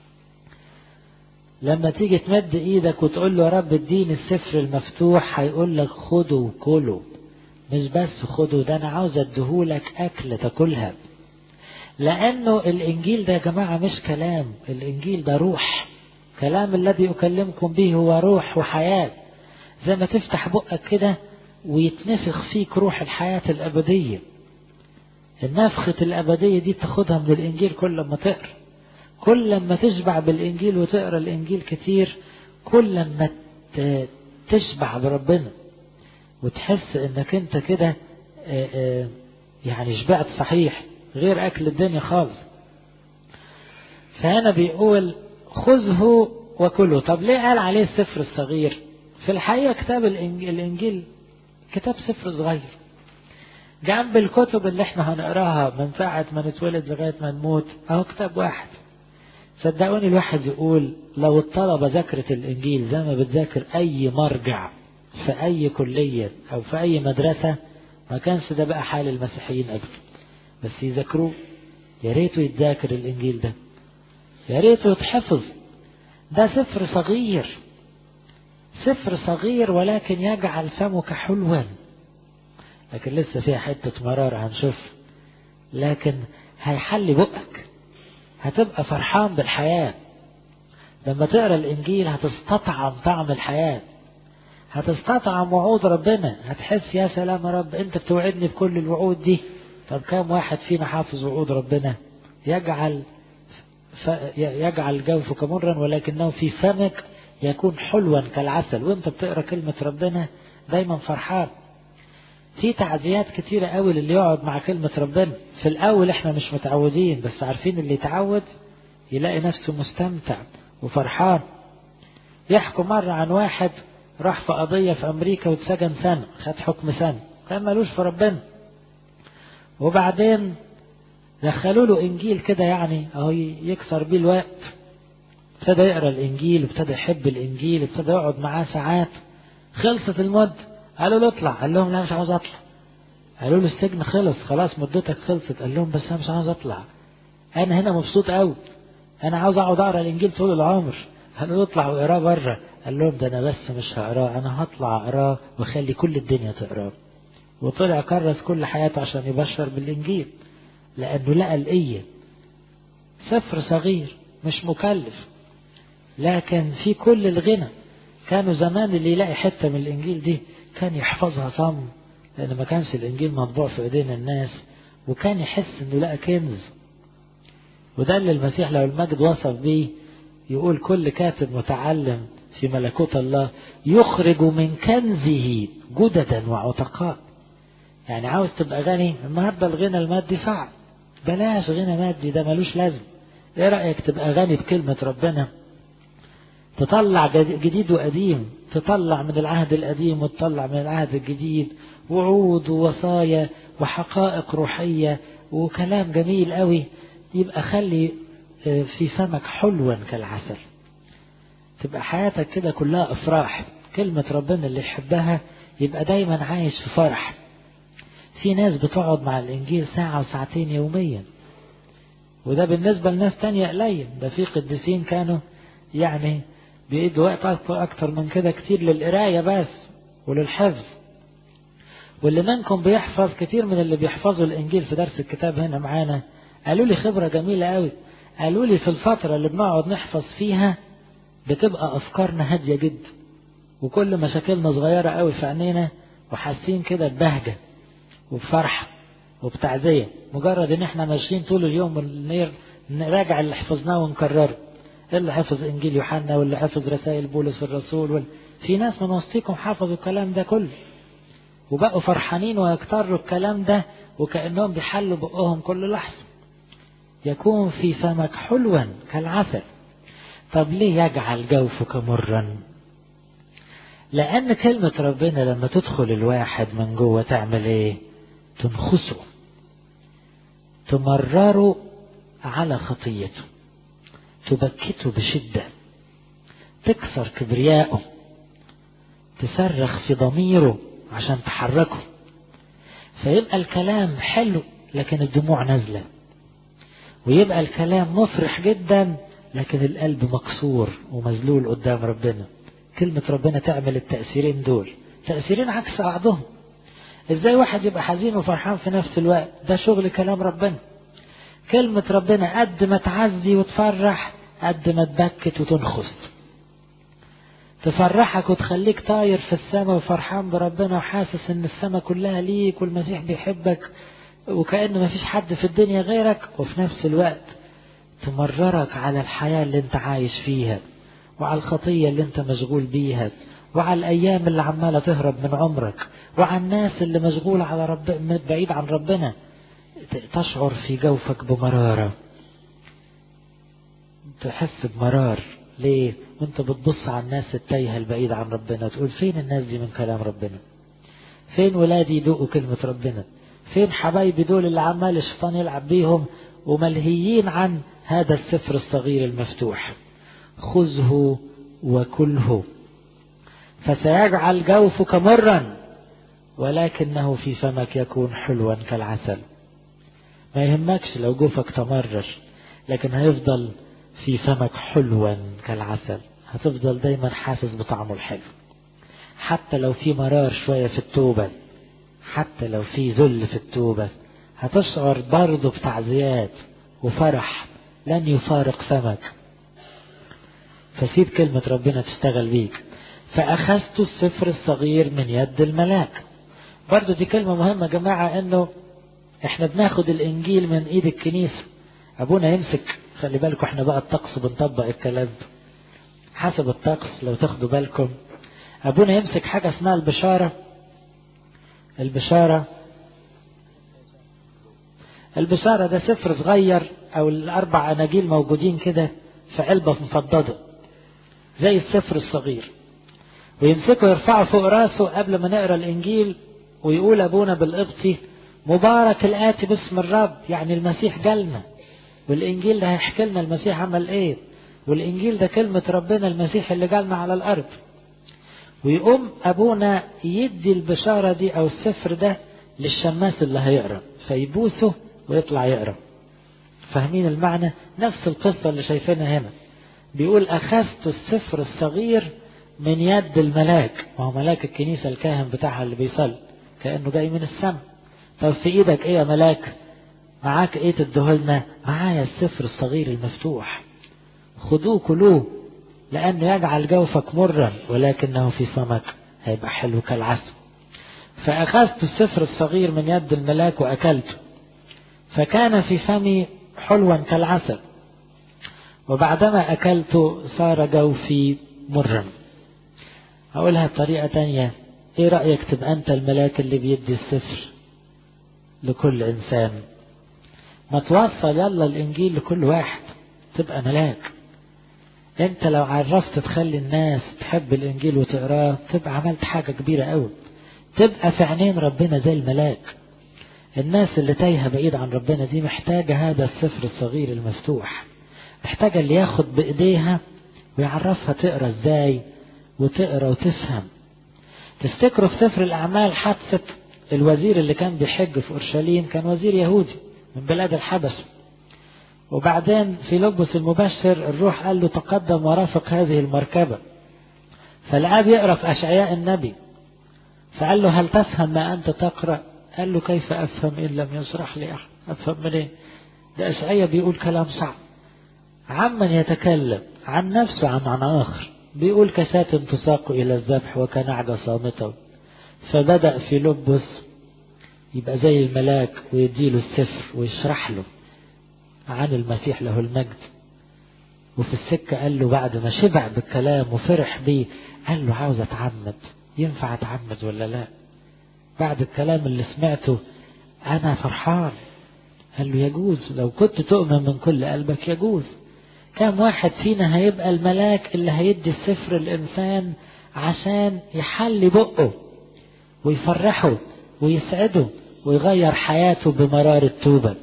لما تيجي تمد ايدك وتقول له يا رب اديني السفر المفتوح هيقول لك خده وكله مش بس خده ده انا عاوز اديهولك اكل تاكلها لانه الانجيل ده يا جماعة مش كلام الانجيل ده روح كلام الذي اكلمكم به هو روح وحياة زي ما تفتح بقك كده ويتنفخ فيك روح الحياة الابدية النفخة الابدية دي تاخدها من الانجيل كل ما تقرأ كل ما تشبع بالإنجيل وتقرأ الإنجيل كتير كل ما تشبع بربنا وتحس انك انت كده يعني شبعت صحيح غير اكل الدنيا خالص فهنا بيقول خذه وكله طب ليه قال عليه السفر الصغير في الحقيقة كتاب الإنجيل, الإنجيل كتاب سفر صغير جنب الكتب اللي احنا هنقراها من ساعة ما نتولد لغاية ما نموت اهو كتاب واحد صدقوني الواحد يقول لو الطلبة ذاكرت الإنجيل زي ما بتذاكر أي مرجع في أي كلية أو في أي مدرسة ما كانش ده بقى حال المسيحيين أبدا بس يذاكروه يا ريته يتذاكر الإنجيل ده يا ريته يتحفظ ده سفر صغير سفر صغير ولكن يجعل فمك حلوا لكن لسه فيها حتة مرار هنشوف لكن هيحلي بقك هتبقى فرحان بالحياة لما تقرا الانجيل هتستطعم طعم الحياة هتستطعم وعود ربنا هتحس يا سلام يا رب انت بتوعدني بكل الوعود دي طب كم واحد فينا حافظ وعود ربنا يجعل ف... يجعل جوفك مرا ولكنه في فمك يكون حلوا كالعسل وانت بتقرا كلمة ربنا دايما فرحان في تعزيات كتيرة قوي للي يقعد مع كلمة ربنا في الأول احنا مش متعودين بس عارفين اللي يتعود يلاقي نفسه مستمتع وفرحان يحكوا مرة عن واحد راح في قضية في أمريكا واتسجن سنة خد حكم سنة كان ملوش في ربنا وبعدين دخلوا له إنجيل كده يعني أهو يكسر بيه الوقت ابتدى يقرا الإنجيل وابتدى يحب الإنجيل ابتدى يقعد معاه ساعات خلصت المدة قالوا له اطلع قال لهم لا مش عاوز اطلع قالوا له السجن خلص خلاص مدتك خلصت قال لهم بس انا مش عاوز اطلع انا هنا مبسوط قوي انا عاوز اقعد اقرا الانجيل طول العمر قالوا له اطلع واقراه بره قال لهم ده انا بس مش هقراه انا هطلع اقراه واخلي كل الدنيا تقراه وطلع كرس كل حياته عشان يبشر بالانجيل لانه لقى الايه سفر صغير مش مكلف لكن في كل الغنى كانوا زمان اللي يلاقي حته من الانجيل دي كان يحفظها صم لأن ما كانش الإنجيل مطبوع في إيدين الناس وكان يحس إنه لقى كنز وده اللي المسيح لو المجد وصف بيه يقول كل كاتب متعلم في ملكوت الله يخرج من كنزه جددا وعتقاء يعني عاوز تبقى غني النهارده الغنى المادي صعب بلاش غنى مادي ده ملوش لازم ايه رأيك تبقى غني بكلمة ربنا تطلع جديد وقديم تطلع من العهد القديم وتطلع من العهد الجديد وعود ووصايا وحقائق روحية وكلام جميل قوي يبقى خلي في فمك حلوا كالعسل تبقى حياتك كده كلها افراح كلمة ربنا اللي يحبها يبقى دايما عايش في فرح في ناس بتقعد مع الانجيل ساعة وساعتين يوميا وده بالنسبة لناس تانية قليل ده في قديسين كانوا يعني بيدوا وقت أكتر من كده كتير للقراية بس وللحفظ واللي منكم بيحفظ كتير من اللي بيحفظوا الإنجيل في درس الكتاب هنا معانا قالوا لي خبرة جميلة قوي قالوا لي في الفترة اللي بنقعد نحفظ فيها بتبقى أفكارنا هادية جدا وكل مشاكلنا صغيرة قوي في عينينا وحاسين كده ببهجة وبفرحة وبتعزية مجرد ان احنا ماشيين طول اليوم نراجع اللي حفظناه ونكرره اللي حفظ انجيل يوحنا واللي حفظ رسائل بولس الرسول وال... في ناس من وسطكم حفظوا الكلام ده كله وبقوا فرحانين ويكتروا الكلام ده وكأنهم بيحلوا بقهم كل لحظة يكون في فمك حلوا كالعسل طب ليه يجعل جوفك مرا لأن كلمة ربنا لما تدخل الواحد من جوه تعمل ايه تنخسه تمرره على خطيته تبكته بشدة تكسر كبرياءه تصرخ في ضميره عشان تحركه فيبقى الكلام حلو لكن الدموع نازلة ويبقى الكلام مفرح جدا لكن القلب مكسور ومذلول قدام ربنا كلمة ربنا تعمل التأثيرين دول تأثيرين عكس بعضهم ازاي واحد يبقى حزين وفرحان في نفس الوقت ده شغل كلام ربنا كلمة ربنا قد ما تعزي وتفرح قد ما تبكت وتنخس تفرحك وتخليك طاير في السماء وفرحان بربنا وحاسس ان السماء كلها ليك والمسيح بيحبك وكأن ما فيش حد في الدنيا غيرك وفي نفس الوقت تمررك على الحياة اللي انت عايش فيها وعلى الخطية اللي انت مشغول بيها وعلى الأيام اللي عمالة تهرب من عمرك وعلى الناس اللي مشغولة على رب بعيد عن ربنا تشعر في جوفك بمرارة تحس بمرار ليه وانت بتبص على الناس التايهة البعيدة عن ربنا تقول فين الناس دي من كلام ربنا فين ولادي يدوقوا كلمة ربنا فين حبايبي دول اللي عمال الشيطان يلعب بيهم وملهيين عن هذا السفر الصغير المفتوح خذه وكله فسيجعل جوفك مرا ولكنه في فمك يكون حلوا كالعسل ما يهمكش لو جوفك تمرر لكن هيفضل في فمك حلوا كالعسل هتفضل دايما حاسس بطعمه الحلو حتى لو في مرار شوية في التوبة حتى لو في ذل في التوبة هتشعر برضه بتعزيات وفرح لن يفارق فمك فسيب كلمة ربنا تشتغل بيك فأخذت السفر الصغير من يد الملاك برضو دي كلمة مهمة يا جماعة انه احنا بناخد الانجيل من ايد الكنيسة ابونا يمسك خلي بالكم احنا بقى الطقس بنطبق الكلام حسب الطقس لو تاخدوا بالكم ابونا يمسك حاجة اسمها البشارة البشارة البشارة ده سفر صغير او الاربع اناجيل موجودين كده في علبة مفضدة زي السفر الصغير ويمسكه يرفعه فوق راسه قبل ما نقرا الانجيل ويقول ابونا بالقبطي مبارك الاتي باسم الرب يعني المسيح جالنا والانجيل ده هيحكي لنا المسيح عمل ايه والانجيل ده كلمة ربنا المسيح اللي جالنا على الارض ويقوم ابونا يدي البشارة دي او السفر ده للشماس اللي هيقرا فيبوسه ويطلع يقرا فاهمين المعنى نفس القصة اللي شايفينها هنا بيقول اخذت السفر الصغير من يد الملاك وهو ملاك الكنيسة الكاهن بتاعها اللي بيصلي كأنه جاي من السماء طب في ايدك ايه يا ملاك معاك ايه تدهولنا معايا السفر الصغير المفتوح خدوه كلوه لأنه يجعل جوفك مرا ولكنه في فمك هيبقى حلو كالعسل فأخذت السفر الصغير من يد الملاك وأكلته فكان في فمي حلوا كالعسل وبعدما أكلته صار جوفي مرا هقولها بطريقة تانية ايه رأيك تبقى انت الملاك اللي بيدي السفر لكل انسان ما توصل يلا الانجيل لكل واحد تبقى ملاك انت لو عرفت تخلي الناس تحب الانجيل وتقراه تبقى عملت حاجة كبيرة قوي تبقى في عينين ربنا زي الملاك الناس اللي تايهة بعيد عن ربنا دي محتاجة هذا السفر الصغير المفتوح محتاجة اللي ياخد بإيديها ويعرفها تقرا ازاي وتقرا وتفهم تفتكروا في سفر الأعمال حادثة الوزير اللي كان بيحج في أورشليم كان وزير يهودي من بلاد الحبش وبعدين في لبس المبشر الروح قال له تقدم ورافق هذه المركبة فلقاه بيقرا في أشعياء النبي فقال له هل تفهم ما أنت تقرأ قال له كيف أفهم إن لم يشرح لي أحد أفهم من إيه ده أشعياء بيقول كلام صعب عمن يتكلم عن نفسه عن عن آخر بيقول كشاة تساق إلى الذبح وكنعجة صامتة فبدأ في لبس يبقى زي الملاك ويديله السفر ويشرح له عن المسيح له المجد وفي السكة قال له بعد ما شبع بالكلام وفرح بيه قال له عاوز اتعمد ينفع اتعمد ولا لا بعد الكلام اللي سمعته انا فرحان قال له يجوز لو كنت تؤمن من كل قلبك يجوز كم واحد فينا هيبقى الملاك اللي هيدي السفر الإنسان عشان يحلي بقه ويفرحه ويسعده ويغير حياته بمرار التوبة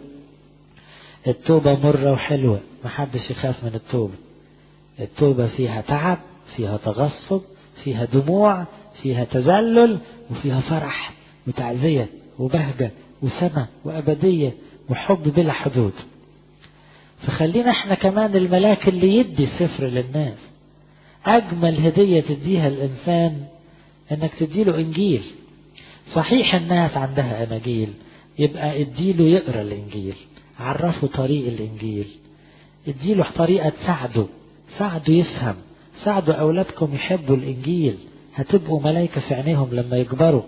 التوبة مرة وحلوة محدش يخاف من التوبة التوبة فيها تعب فيها تغصب فيها دموع فيها تذلل وفيها فرح وتعزية وبهجة وسماء وأبدية وحب بلا حدود فخلينا احنا كمان الملاك اللي يدي السفر للناس أجمل هدية تديها الإنسان إنك تديله إنجيل صحيح الناس عندها أناجيل يبقى اديله يقرأ الإنجيل عرفه طريق الإنجيل اديله طريقة تساعده ساعده يفهم ساعدوا أولادكم يحبوا الإنجيل هتبقوا ملايكة في عينيهم لما يكبروا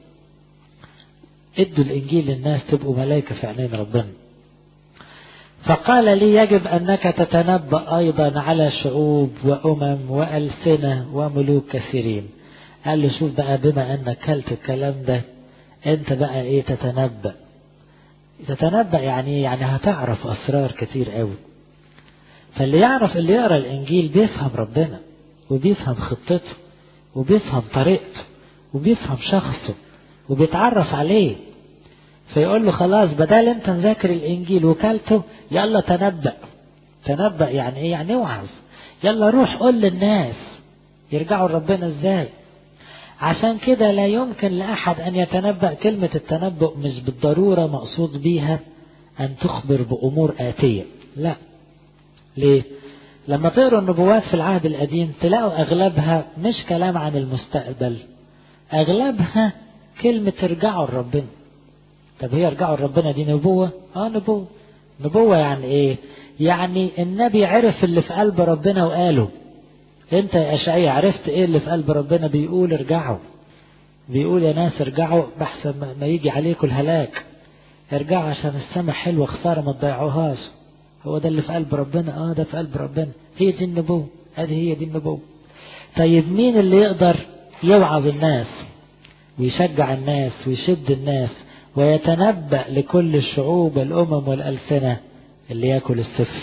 ادوا الإنجيل للناس تبقوا ملايكة في عينين ربنا فقال لي يجب أنك تتنبأ أيضا على شعوب وأمم وألسنة وملوك كثيرين قال له شوف بقى بما أنك كلت الكلام ده أنت بقى إيه تتنبأ تتنبأ يعني يعني هتعرف أسرار كتير قوي فاللي يعرف اللي يقرأ الإنجيل بيفهم ربنا وبيفهم خطته وبيفهم طريقته وبيفهم شخصه وبيتعرف عليه فيقول له خلاص بدل انت مذاكر الانجيل وكلته يلا تنبأ تنبأ يعني ايه يعني اوعظ يلا روح قول للناس يرجعوا لربنا ازاي عشان كده لا يمكن لأحد أن يتنبأ كلمة التنبؤ مش بالضرورة مقصود بيها أن تخبر بأمور آتية لا ليه لما تقروا النبوات في العهد القديم تلاقوا أغلبها مش كلام عن المستقبل أغلبها كلمة ارجعوا لربنا طب هي ارجعوا لربنا دي نبوة اه نبوة نبوة يعني ايه يعني النبي عرف اللي في قلب ربنا وقاله انت يا اشعيا عرفت ايه اللي في قلب ربنا بيقول ارجعوا بيقول يا ناس ارجعوا بحسن ما يجي عليكم الهلاك ارجعوا عشان السماء حلوة خسارة ما تضيعوهاش هو ده اللي في قلب ربنا اه ده في قلب ربنا هي دي النبوة ادي هي دي النبوة طيب مين اللي يقدر يوعظ الناس ويشجع الناس ويشد الناس ويتنبأ لكل الشعوب والأمم والألسنة اللي ياكل السفر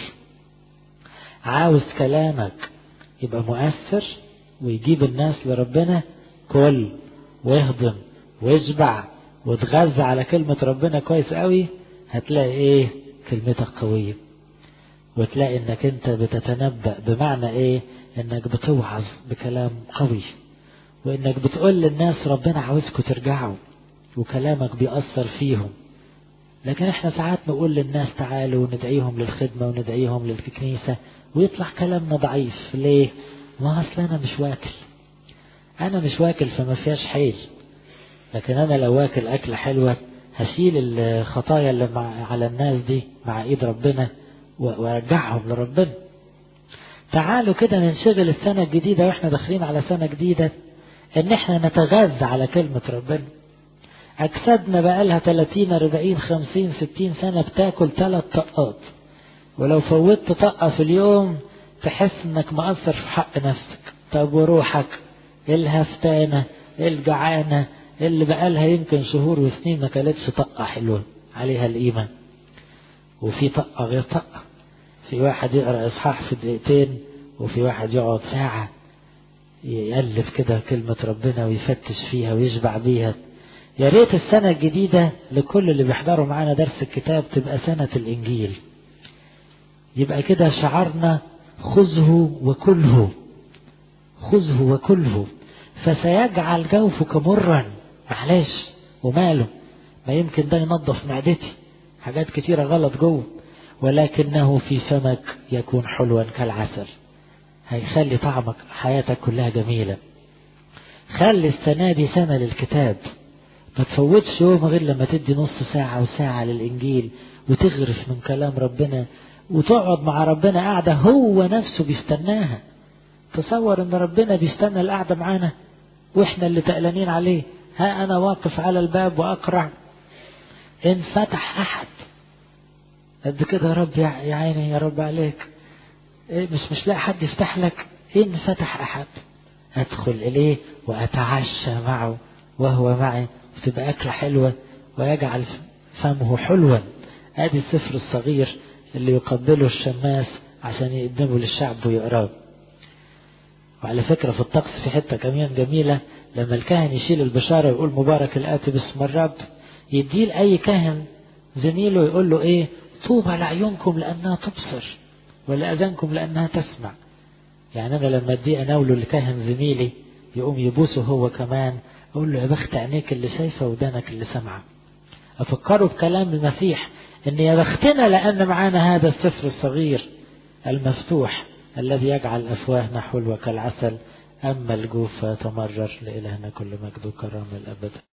عاوز كلامك يبقى مؤثر ويجيب الناس لربنا كل واهضم واشبع وتغذى على كلمة ربنا كويس قوي هتلاقي ايه كلمتك قوية وتلاقي انك انت بتتنبأ بمعنى ايه انك بتوعظ بكلام قوي وانك بتقول للناس ربنا عاوزكم ترجعوا وكلامك بيأثر فيهم لكن احنا ساعات نقول للناس تعالوا وندعيهم للخدمة وندعيهم للكنيسة ويطلع كلامنا ضعيف ليه ما اصل انا مش واكل انا مش واكل فما فيهاش حيل لكن انا لو واكل اكلة حلوة هشيل الخطايا اللي مع على الناس دي مع ايد ربنا وارجعهم لربنا تعالوا كده ننشغل السنة الجديدة واحنا داخلين على سنة جديدة ان احنا نتغذى على كلمة ربنا اجسادنا بقالها 30 40 50 60 سنة بتاكل ثلاث طقات ولو فوتت طقة في اليوم تحس انك مقصر في حق نفسك طب وروحك الهفتانة الجعانة اللي بقالها يمكن شهور وسنين ما كلتش طقة حلوة عليها القيمة وفي طقة غير طقة في واحد يقرأ إصحاح في دقيقتين وفي واحد يقعد ساعة يألف كده كلمة ربنا ويفتش فيها ويشبع بيها يا ريت السنة الجديدة لكل اللي بيحضروا معانا درس الكتاب تبقى سنة الإنجيل يبقى كده شعارنا خذه وكله خذه وكله فسيجعل جوفك مرا معلش وماله ما يمكن ده ينظف معدتي حاجات كتيرة غلط جوه ولكنه في فمك يكون حلوا كالعسل هيخلي طعمك حياتك كلها جميلة خلي السنة دي سنة للكتاب ما تفوتش يوم غير لما تدي نص ساعة وساعة للإنجيل وتغرف من كلام ربنا وتقعد مع ربنا قاعدة هو نفسه بيستناها تصور ان ربنا بيستنى القعدة معانا واحنا اللي تقلانين عليه ها انا واقف على الباب واقرع ان فتح احد قد كده يا رب يا عيني يا رب عليك إيه مش مش لاقي حد يفتح لك ان فتح احد ادخل اليه واتعشى معه وهو معي وتبقى اكله حلوه ويجعل فمه حلوا ادي السفر الصغير اللي يقبله الشماس عشان يقدمه للشعب ويقراه وعلى فكرة في الطقس في حتة كمان جميلة لما الكاهن يشيل البشارة ويقول مبارك الآتي باسم الرب يديه لأي كاهن زميله يقول له إيه طوبى لعيونكم لأنها تبصر ولأذانكم لأنها تسمع يعني أنا لما أدي أناوله لكاهن زميلي يقوم يبوسه هو كمان أقول له يا بخت عينيك اللي شايفة ودانك اللي سامعة أفكروا بكلام المسيح إن يا بختنا لأن معانا هذا السفر الصغير المفتوح الذي يجعل الأفواه نحو وكالعسل أما الجوف فتمرر لإلهنا كل مجد وكرامة الأبد